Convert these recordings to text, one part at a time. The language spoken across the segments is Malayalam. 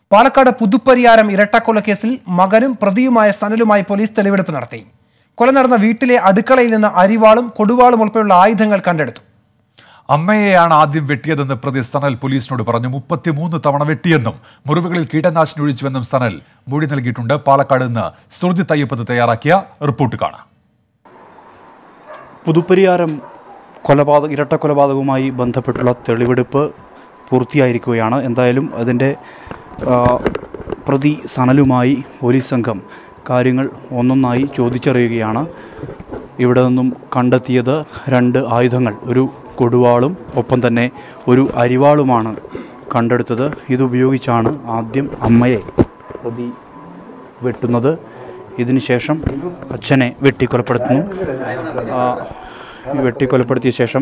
പാലക്കാട് പുതുപ്പരിയാരം ഇരട്ടക്കൊലക്കേസിൽ മകനും പ്രതിയുമായ സനലുമായി പോലീസ് തെളിവെടുപ്പ് നടത്തി കൊല നടന്ന വീട്ടിലെ അടുക്കളയിൽ നിന്ന് അരിവാളും കൊടുവാളും ഉൾപ്പെടെയുള്ള ആയുധങ്ങൾ കണ്ടെടുത്തു അമ്മയെയാണ് ആദ്യം വെട്ടിയതെന്ന് പ്രതി സനൽ പോലീസിനോട് പറഞ്ഞു മുപ്പത്തിമൂന്ന് തവണ വെട്ടിയെന്നും മുറിവുകളിൽ കീടനാശിനി ഒഴിച്ചുവെന്നും സനൽ മൊഴി നൽകിയിട്ടുണ്ട് പാലക്കാട് നിന്ന് സുർജിത് അയ്യപ്പത്ത് തയ്യാറാക്കിയ റിപ്പോർട്ട് കാണാം പുതുപ്പരിയാരം കൊലപാതക ഇരട്ട കൊലപാതകവുമായി ബന്ധപ്പെട്ടുള്ള തെളിവെടുപ്പ് പൂർത്തിയായിരിക്കുകയാണ് എന്തായാലും അതിൻ്റെ ആ, പ്രതി സനലുമായി പോലീസ് സംഘം കാര്യങ്ങൾ ഒന്നൊന്നായി ചോദിച്ചറിയുകയാണ് ഇവിടെ നിന്നും കണ്ടെത്തിയത് രണ്ട് ആയുധങ്ങൾ ഒരു കൊടുവാളും ഒപ്പം തന്നെ ഒരു അരിവാളുമാണ് കണ്ടെടുത്തത് ഇതുപയോഗിച്ചാണ് ആദ്യം അമ്മയെ പ്രതി വെട്ടുന്നത് ഇതിനുശേഷം അച്ഛനെ വെട്ടിക്കൊലപ്പെടുത്തുന്നു ആ, ഈ വെട്ടിക്കൊലപ്പെടുത്തിയ ശേഷം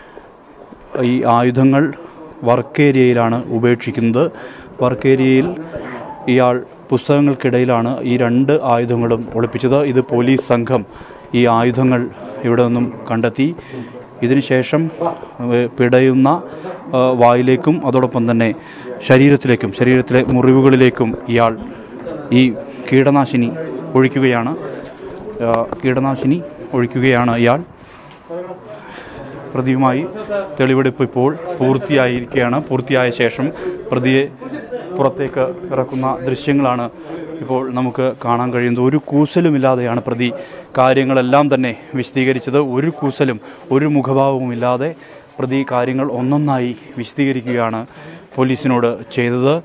ഈ ആയുധങ്ങൾ വർക്ക് ഏരിയയിലാണ് ഉപേക്ഷിക്കുന്നത് വർക്ക് ഏരിയയിൽ ഇയാൾ പുസ്തകങ്ങൾക്കിടയിലാണ് ഈ രണ്ട് ആയുധങ്ങളും ഒളിപ്പിച്ചത് ഇത് പോലീസ് സംഘം ഈ ആയുധങ്ങൾ ഇവിടെ നിന്നും കണ്ടെത്തി ഇതിനുശേഷം ഏഹ്, പിടയുന്ന ആ, വായിലേക്കും അതോടൊപ്പം തന്നെ ശരീരത്തിലേക്കും ശരീരത്തിലെ മുറിവുകളിലേക്കും ഇയാൾ ഈ കീടനാശിനി ഒഴിക്കുകയാണ് ആ, കീടനാശിനി ഒഴിക്കുകയാണ് ഇയാൾ പ്രതിയുമായി തെളിവെടുപ്പ് ഇപ്പോൾ പൂർത്തിയായിരിക്കുകയാണ് പൂർത്തിയായ ശേഷം പ്രതിയെ പുറത്തേക്ക് ഇറക്കുന്ന ദൃശ്യങ്ങളാണ് ഇപ്പോൾ നമുക്ക് കാണാൻ കഴിയുന്നത് ഒരു കൂസലുമില്ലാതെയാണ് പ്രതി കാര്യങ്ങളെല്ലാം തന്നെ വിശദീകരിച്ചത് ഒരു കൂസലും ഒരു മുഖഭാവവുമില്ലാതെ പ്രതി കാര്യങ്ങൾ ഒന്നൊന്നായി വിശദീകരിക്കുകയാണ് പോലീസിനോട് ചെയ്തത്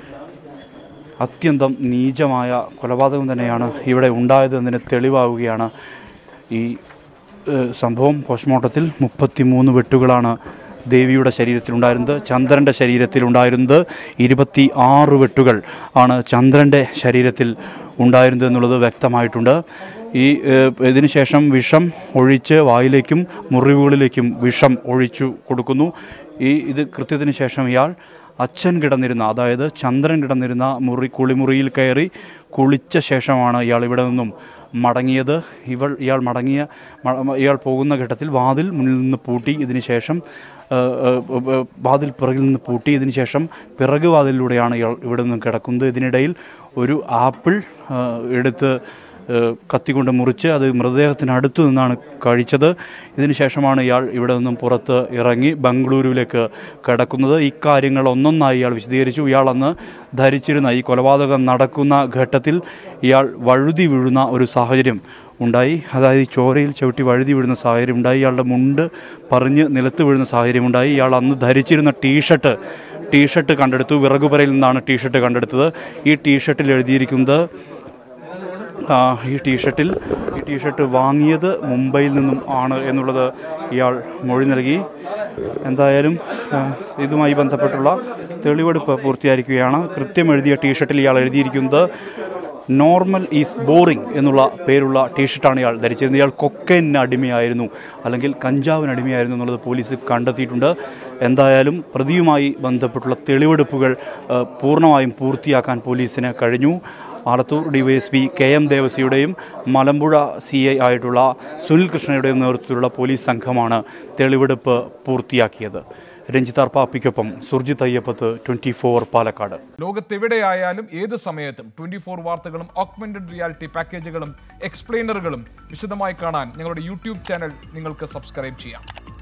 അത്യന്തം നീചമായ കൊലപാതകം തന്നെയാണ് ഇവിടെ ഉണ്ടായതെന്നതിന് തെളിവാവുകയാണ് ഈ ഏഹ്, സംഭവം പോസ്റ്റ്മോർട്ടത്തിൽ മുപ്പത്തിമൂന്ന് വെട്ടുകളാണ് ദേവിയുടെ ശരീരത്തിലുണ്ടായിരുന്നത് ചന്ദ്രൻ്റെ ശരീരത്തിലുണ്ടായിരുന്നത് ഇരുപത്തി ആറ് വെട്ടുകൾ ആണ് ചന്ദ്രൻ്റെ ശരീരത്തിൽ ഉണ്ടായിരുന്നത് എന്നുള്ളത് വ്യക്തമായിട്ടുണ്ട് ഈ ഏഹ്, ഇതിനുശേഷം വിഷം ഒഴിച്ച് വായിലേക്കും മുറിവുകളിലേക്കും വിഷം ഒഴിച്ചു കൊടുക്കുന്നു ഈ ഇത് കൃത്യത്തിന് ശേഷം ഇയാൾ അച്ഛൻ കിടന്നിരുന്ന അതായത് ചന്ദ്രൻ കിടന്നിരുന്ന മുറി കുളിമുറിയിൽ കയറി കുളിച്ച ശേഷമാണ് ഇയാൾ ഇവിടെ നിന്നും മടങ്ങിയത് ഇവൾ ഇയാൾ മടങ്ങിയ മ- ഇയാൾ പോകുന്ന ഘട്ടത്തിൽ വാതിൽ മുന്നിൽ നിന്ന് പൂട്ടി ഇതിന് ശേഷം ആ, ആ, ആ, വാതിൽ പിറകിൽ നിന്ന് പൂട്ടി ഇതിന് ശേഷം പിറകു വാതിലിലൂടെയാണ് ഇയാൾ ഇവിടെ നിന്ന് കിടക്കുന്നത് ഇതിനിടയിൽ ഒരു ആപ്പിൾ ആ, എടുത്ത് ഏഹ് കത്തിക്കൊണ്ട് മുറിച്ച് അത് മൃതദേഹത്തിനടുത്തു നിന്നാണ് കഴിച്ചത് ഇതിനുശേഷമാണ് ഇയാൾ ഇവിടെ നിന്നും പുറത്ത് ഇറങ്ങി ബംഗളൂരുവിലേക്ക് കിടക്കുന്നത് ഇക്കാര്യങ്ങൾ ഒന്നൊന്നായി ഇയാൾ വിശദീകരിച്ചു ഇയാൾ അന്ന് ധരിച്ചിരുന്ന ഈ കൊലപാതകം നടക്കുന്ന ഘട്ടത്തിൽ ഇയാൾ വഴുതി വീഴുന്ന ഒരു സാഹചര്യം ഉണ്ടായി അതായത് ഈ ചോരയിൽ ചവിട്ടി വഴുതി വീഴുന്ന സാഹചര്യം ഉണ്ടായി ഇയാളുടെ മുണ്ട് പറഞ്ഞ് നിലത്ത് വീഴുന്ന സാഹചര്യം ഉണ്ടായി ഇയാൾ അന്ന് ധരിച്ചിരുന്ന ടീഷർട്ട് ടീഷർട്ട് കണ്ടെടുത്തു വിറകുപരയിൽ നിന്നാണ് ടീഷർട്ട് കണ്ടെടുത്തത് ഈ ടീഷർട്ടിൽ എഴുതിയിരിക്കുന്നത് ആ, ഈ ടീഷർട്ടിൽ ഈ ടീഷർട്ട് വാങ്ങിയത് മുംബൈയിൽ നിന്നും ആണ് എന്നുള്ളത് ഇയാൾ മൊഴി നൽകി എന്തായാലും ആ, ഇതുമായി ബന്ധപ്പെട്ടുള്ള തെളിവെടുപ്പ് പൂർത്തിയായിരിക്കുകയാണ് കൃത്യം എഴുതിയ ടീഷർട്ടിൽ ഇയാൾ എഴുതിയിരിക്കുന്നത് നോർമൽ ഈസ് ബോറിംഗ് എന്നുള്ള പേരുള്ള ടീഷർട്ടാണ് ഇയാൾ ധരിച്ചിരുന്നത് ഇയാൾ കൊക്കൈന് അടിമയായിരുന്നു അല്ലെങ്കിൽ കഞ്ചാവിന് അടിമയായിരുന്നു എന്നുള്ളത് പോലീസ് കണ്ടെത്തിയിട്ടുണ്ട് എന്തായാലും പ്രതിയുമായി ബന്ധപ്പെട്ടുള്ള തെളിവെടുപ്പുകൾ ആ, പൂർണ്ണമായും പൂർത്തിയാക്കാൻ പോലീസിന് കഴിഞ്ഞു ആലത്തൂർ ഡിവൈഎസ്പി കെ എം ദേവസിയുടെയും മലമ്പുഴ സി ഐ ആയിട്ടുള്ള സുനിൽ കൃഷ്ണയുടെയും നേതൃത്വത്തിലുള്ള പോലീസ് സംഘമാണ് തെളിവെടുപ്പ് പൂർത്തിയാക്കിയത് രഞ്ജിത്താർ പാപ്പിക്കൊപ്പം സുർജിത് അയ്യപ്പത്ത് ട്വന്റി ഫോർ പാലക്കാട് ലോകത്തെവിടെയായാലും ഏത് സമയത്തും ട്വന്റി ഫോർ വാർത്തകളും ഓഗ്മെന്റഡ് റിയാലിറ്റി പാക്കേജുകളും എക്സ്പ്ലെയിനറുകളും വിശദമായി കാണാൻ ഞങ്ങളുടെ യൂട്യൂബ് ചാനൽ നിങ്ങൾക്ക് സബ്സ്ക്രൈബ് ചെയ്യാം